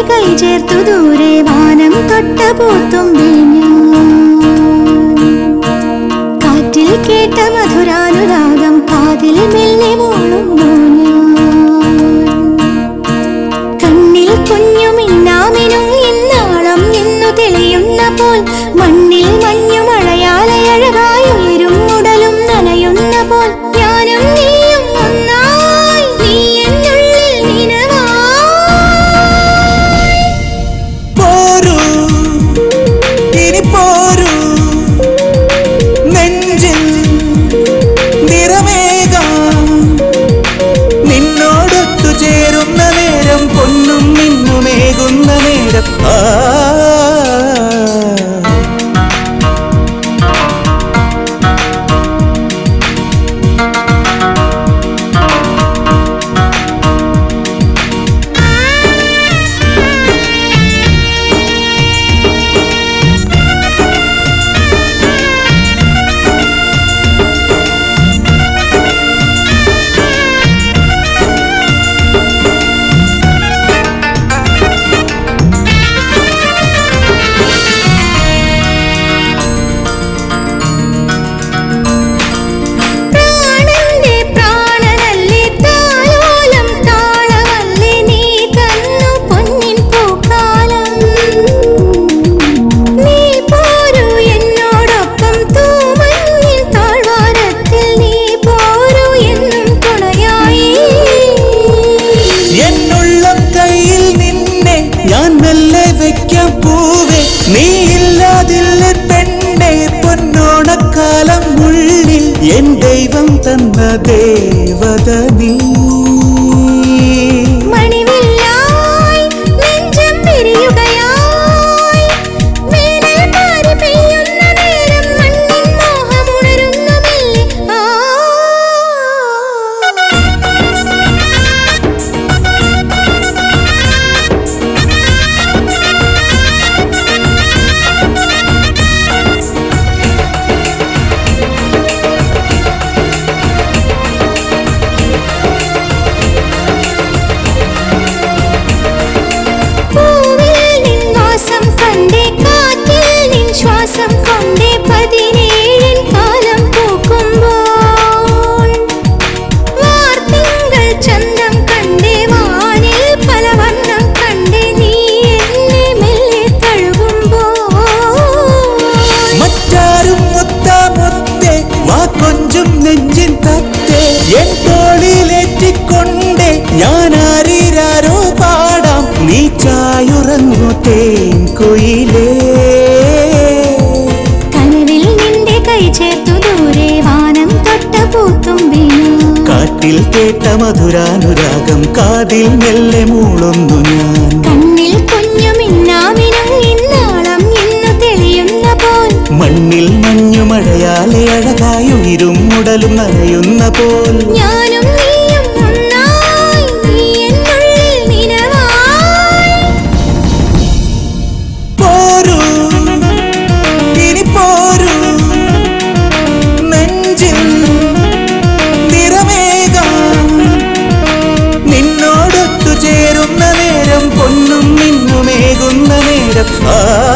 കൈ ചേർത്തു ദൂരെ വാനം തൊട്ട പൂത്തുമ്പി ഞാൻ കാറ്റിൽ കേട്ട മധുരാനുരാഗം കാതിൽ മെല്ലെ മൂളുന്നു ഞാൻ കണ്ണിൽ കുഞ്ഞു മിന്നാമിനും ഇന്നാളം നിന്നു തെളിയുന്ന പോൽ മണ്ണിൽ മഞ്ഞു മഴയാലെ അഴകായി ഉയരും ഉടലും നനയുന്ന പോൽ ഞാനും നീയും ഒന്നായി നീ എന്നുള്ളിൽ നിനവായി പോരൂ ഇനി പോരൂ നെഞ്ചിൽ നിറമേകാം നിന്നോടൊത്തു ചേരുന്ന നേരം പൊന്നും മിന്നുമേകുന്ന നേരം ആ പ്രാണന്റെ പ്രാണനല്ലേ താലോലം താളമല്ലേ നീ തന്നു പൊന്നിൻ പൂക്കാലം നീ പോരൂ എന്നോടൊപ്പം തൂമഞ്ഞിൻ താഴ്വാരത്തിൽ നീ പോരൂ എന്നും തുണയായി എന്നുള്ളം കയ്യിൽ നിന്നെ ഞാൻ മെല്ലെ വെക്കാം പൂവേ നീ ഇല്ലാതില്ല പെണ്ണെ പൊന്നോണക്കാലം ഉള്ളിൽ എൻ ദൈവം തന്ന ദേവത നീ മണിവില്ലായി നെഞ്ചം വിരിയുകയായി വേനൽ മാറി പെയ്യുന്ന നേരം മണ്ണിൻ മോഹമുണരുന്ന മെല്ലെ ആ പൂവിൽ നിൻ വാസം കണ്ടേ കാറ്റിൽ നിൻ ശ്വാസം കൊണ്ടേ പതിനേഴിൻ കാലം പൂക്കുമ്പോൾ വാർത്തിങ്കൾ ചന്തം കണ്ടേ വാനിൽ പല വർണ്ണം കണ്ടേ നീ എന്നെ മെല്ലെ തഴുകുമ്പോൾ മറ്റാരും മുത്താമൊത്തേ വാ കൊഞ്ചും നെഞ്ചിൻ തത്തേ എൻ തോളിലേറ്റിക്കൊണ്ടേ ഞാൻ ആരീരാരോ പാടാം നീ ചായുറങ്ങു തേൻ കുയിലേ കനവിൽ നിന്റെ കൈ ചേർത്തു ദൂരെ വാനം തൊട്ട പൂത്തുമ്പി ഞാൻ. കാറ്റിൽ കേട്ട മധുരാനുരാഗം കാതിൽ മെല്ലെ മൂളുന്നു ഞാൻ കണ്ണിൽ കുഞ്ഞു മിന്നാമിനും ഇന്നാളം ഇന്നു തെളിയുന്ന പോൽ മണ്ണിൽ മഞ്ഞു മഴയാലെ അഴകായി ഉയരും ഉടലും നനയുന്ന പോൽ ഞാനും നീയും ഒന്നായി നീ എന്നുള്ളിൽ നിനവായി പോരൂ ഇനി പോരൂ നെഞ്ചിൽ നിറമേകാം നിന്നോടൊത്തു ചേരുന്ന നേരം പൊന്നും മിന്നുമേകുന്ന നേരം ആ